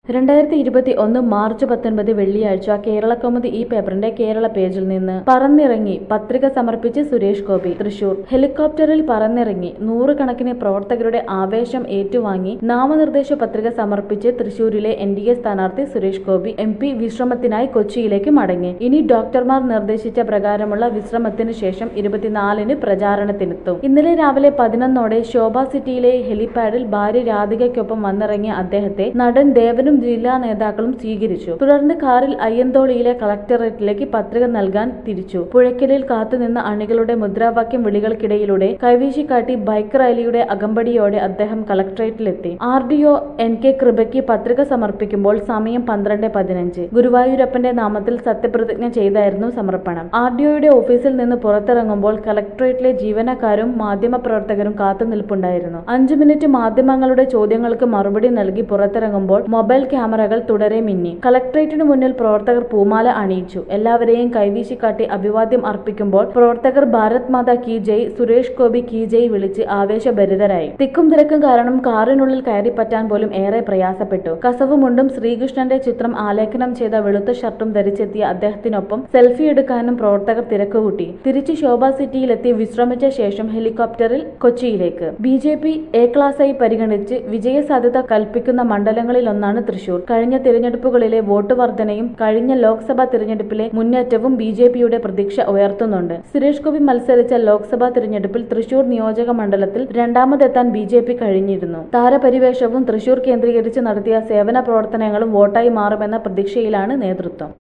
രണ്ടായിരത്തി ഇരുപത്തി ഒന്ന് മാർച്ച് പത്തൊൻപത് വെള്ളിയാഴ്ച കേരള കൗമുദി ഈ പേപ്പറിന്റെ കേരള പേജിൽ നിന്ന് പറന്നിറങ്ങി പത്രിക സമർപ്പിച്ച് സുരേഷ് ഗോപി തൃശൂർ ഹെലികോപ്റ്ററിൽ പറന്നിറങ്ങി നൂറുകണക്കിന് പ്രവർത്തകരുടെ ആവേശം ഏറ്റുവാങ്ങി നാമനിർദ്ദേശ പത്രിക സമർപ്പിച്ച് തൃശൂരിലെ എൻ ഡി എ സ്ഥാനാർത്ഥി സുരേഷ് ഗോപി എം പി വിശ്രമത്തിനായി കൊച്ചിയിലേക്ക് മടങ്ങി ഇനി ഡോക്ടർമാർ നിർദ്ദേശിച്ച പ്രകാരമുള്ള വിശ്രമത്തിന് ശേഷം ഇരുപത്തിനാലിന് പ്രചാരണത്തിനെത്തും ഇന്നലെ രാവിലെ പതിനൊന്നോടെ ശോഭ സിറ്റിയിലെ ഹെലിപാഡിൽ ഭാര്യ രാധികയ്ക്കൊപ്പം വന്നിറങ്ങിയ അദ്ദേഹത്തെ നടൻ ദേവനും ജില്ലാ നേതാക്കളും സ്വീകരിച്ചു തുടർന്ന് കാറിൽ അയ്യന്തോളിയിലെ കളക്ടറേറ്റിലേക്ക് പത്രിക നൽകാൻ തിരിച്ചു പുഴയ്ക്കലിൽ കാത്തുനിന്ന അണികളുടെ മുദ്രാവാക്യം വിളികൾക്കിടയിലൂടെ കൈവീശിക്കാട്ടി ബൈക്ക് റാലിയുടെ അകമ്പടിയോടെ അദ്ദേഹം കളക്ടറേറ്റിലെത്തി R D O N K കൃപയ്ക്ക് പത്രിക സമർപ്പിക്കുമ്പോൾ സമയം പന്ത്രണ്ട് പതിനഞ്ച് ഗുരുവായൂരപ്പന്റെ നാമത്തിൽ സത്യപ്രതിജ്ഞ ചെയ്തായിരുന്നു സമർപ്പണം ആർ ഡി ഒയുടെ ഓഫീസിൽ നിന്ന് പുറത്തിറങ്ങുമ്പോൾ കളക്ടറേറ്റിലെ ജീവനക്കാരും മാധ്യമപ്രവർത്തകരും കാത്തുനിൽപ്പുണ്ടായിരുന്നു അഞ്ചു മിനിറ്റ് മാധ്യമങ്ങളുടെ ചോദ്യങ്ങൾക്ക് മറുപടി നൽകി പുറത്തിറങ്ങുമ്പോൾ മൊബൈൽ ക്യാമറകൾ തുടരെ മിന്നി കളക്ടറേറ്റിന് മുന്നിൽ പ്രവർത്തകർ പൂമാല അണിയിച്ചു എല്ലാവരെയും കൈവീശിക്കാട്ടി അഭിവാദ്യം അർപ്പിക്കുമ്പോൾ പ്രവർത്തകർ ഭാരത് മാതാ കി ജയ് സുരേഷ് ഗോപി കി ജയ് വിളിച്ച് ആവേശഭരിതരായി തിക്കും തിരക്കും കാരണം കാറിനുള്ളിൽ കയറി പറ്റാൻ പോലും ഏറെ പ്രയാസപ്പെട്ടു കസവുമുണ്ടും ശ്രീകൃഷ്ണന്റെ ചിത്രം ആലേഖനം ചെയ്ത വെളുത്ത ഷർട്ടും ധരിച്ചെത്തിയ അദ്ദേഹത്തിനൊപ്പം സെൽഫി എടുക്കാനും പ്രവർത്തകർ തിരക്കുകൂട്ടി തിരിച്ചു ശോഭ സിറ്റിയിലെത്തി വിശ്രമിച്ച ശേഷം ഹെലികോപ്റ്ററിൽ കൊച്ചിയിലേക്ക് ബി ജെ പി എ ക്ലാസായി പരിഗണിച്ച് വിജയസാധ്യത കൽപ്പിക്കുന്ന മണ്ഡലങ്ങളിലൊന്നാണ് തൃശൂർ കഴിഞ്ഞ തിരഞ്ഞെടുപ്പുകളിലെ വോട്ട് വർധനയും കഴിഞ്ഞ ലോക്സഭാ തിരഞ്ഞെടുപ്പിലെ മുന്നേറ്റവും ബി ജെ പിയുടെ പ്രതീക്ഷ ഉയർത്തുന്നുണ്ട് സുരേഷ് ഗോപി മത്സരിച്ച ലോക്സഭാ തിരഞ്ഞെടുപ്പിൽ തൃശൂർ നിയോജക മണ്ഡലത്തിൽ രണ്ടാമതെത്താൻ ബി ജെ പി കഴിഞ്ഞിരുന്നു താരപരിവേഷവും തൃശൂർ കേന്ദ്രീകരിച്ച് നടത്തിയ സേവന പ്രവർത്തനങ്ങളും വോട്ടായി മാറുമെന്ന പ്രതീക്ഷയിലാണ് നേതൃത്വം